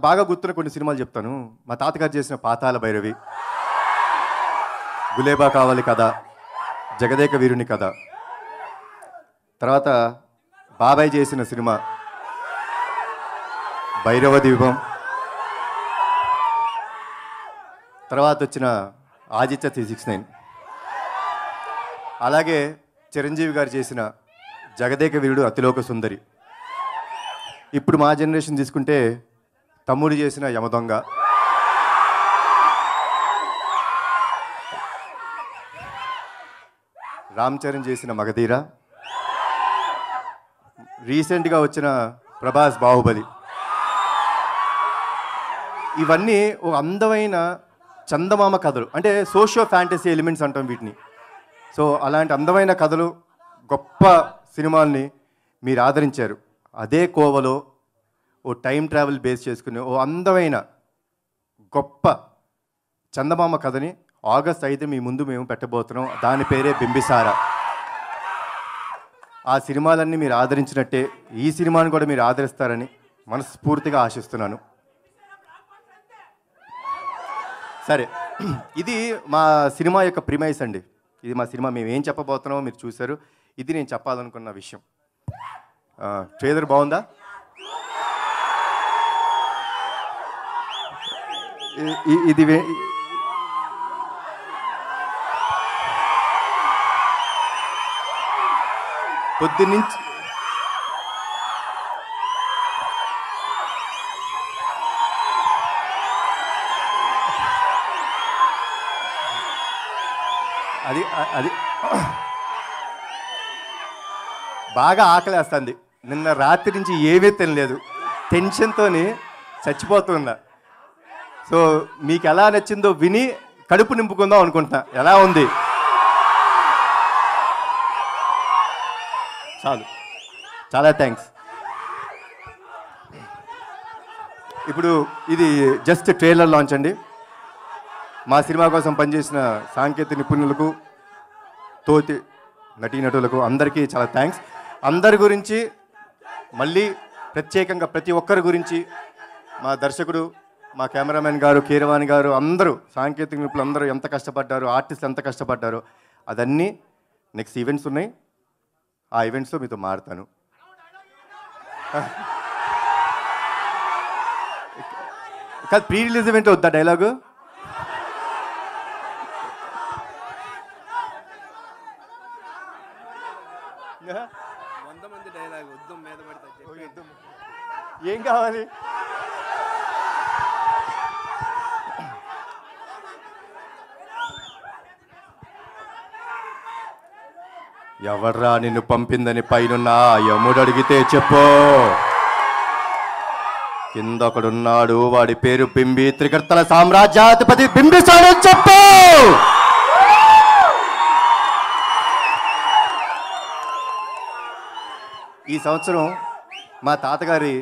బాగా గుర్తున్న కొన్ని సినిమాలు చెప్తాను మా తాతగారు చేసిన పాతాల భైరవి గులేబా కావాలి కథ జగదేక వీరుని కథ తర్వాత బాబాయ్ చేసిన సినిమా భైరవ దీపం తర్వాత వచ్చిన ఆదిత్య త్రీ సిక్స్ నైన్ అలాగే చిరంజీవి గారు చేసిన జగదేక వీరుడు అతిలోక సుందరి ఇప్పుడు మా జనరేషన్ తీసుకుంటే తమ్ముడు చేసిన యమదొంగ రామ్ చరణ్ చేసిన మగధీర రీసెంట్గా వచ్చిన ప్రభాస్ బాహుబలి ఇవన్నీ ఒక అందమైన చందమామ కథలు అంటే సోషియో ఫ్యాంటసీ ఎలిమెంట్స్ అంటాం వీటిని సో అలాంటి అందమైన కథలు గొప్ప సినిమాల్ని మీరు ఆదరించారు అదే కోవలో ఓ టైం ట్రావెల్ బేస్ చేసుకుని ఓ అందమైన గొప్ప చందమామ కథని ఆగస్ట్ ఐదు మీ ముందు మేము పెట్టబోతున్నాం దాని పేరే బింబిసార ఆ సినిమాలన్నీ మీరు ఆదరించినట్టే ఈ సినిమాని కూడా మీరు ఆదరిస్తారని మనస్ఫూర్తిగా ఆశిస్తున్నాను సరే ఇది మా సినిమా యొక్క ప్రిమైస్ అండి ఇది మా సినిమా మేము ఏం చెప్పబోతున్నామో మీరు చూశారు ఇది నేను చెప్పాలనుకున్న విషయం ట్రేలర్ బాగుందా ఇ- ఇ- ఇది వే- పొద్దున్నుంచి అది అది బాగా ఆకలేస్తుంది నిన్న రాత్రి నుంచి ఏమీ తినలేదు టెన్షన్తో చచ్చిపోతున్నా సో మీకు ఎలా నచ్చిందో విని కడుపు నింపుకుందాం అనుకుంటున్నా ఎలా ఉంది చాలు చాలా థ్యాంక్స్ ఇప్పుడు ఇది జస్ట్ ట్రైలర్ లాంచ్ అండి మా సినిమా కోసం పనిచేసిన సాంకేతిక నిపుణులకు తోటి నటీనటులకు అందరికీ చాలా థ్యాంక్స్ అందరి గురించి మళ్ళీ ప్రత్యేకంగా ప్రతి ఒక్కరి గురించి మా దర్శకుడు మా కెమెరామెన్ గారు కీరవాణి గారు అందరూ సాంకేతిక నిపుణులు అందరూ ఎంత కష్టపడ్డారు ఆర్టిస్ట్ ఎంత కష్టపడ్డారో అదన్నీ నెక్స్ట్ ఈవెంట్స్ ఉన్నాయి ఆ ఈవెంట్స్లో మీతో మారుతాను కాదు ప్రీ రిలీజ్ ఈవెంట్ వద్దా డైలాగు వంద మంది డైలాగ్ వద్దు మీద పడితే ఏం కావాలి ఎవర్రా నిన్ను పంపిందని పైనున్న ఆ యముడు అడిగితే చెప్పు కింద ఒకడున్నాడు వాడి పేరు బింబి త్రికర్తల సామ్రాజ్యాధిపతి బింబిసాడు చెప్పు ఈ సంవత్సరం మా తాతగారి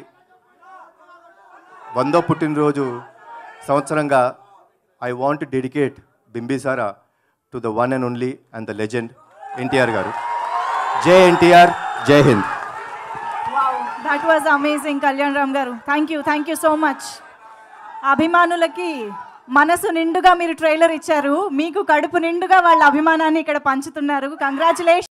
వందో పుట్టినరోజు సంవత్సరంగా I want dedicate Bimbisara to the one and only and the legend NTR గారు జై ఎన్టీఆర్ జై Hind that was amazing Kalyan Ram గారు thank you thank you so much అభిమానులకి మనసు నిండుగా మీరు ట్రైలర్ ఇచ్చారు మీకు కడుపు నిండుగా వాళ్ళ అభిమానాన్ని ఇక్కడ పంచుతున్నారు కంగ్రాచులేషన్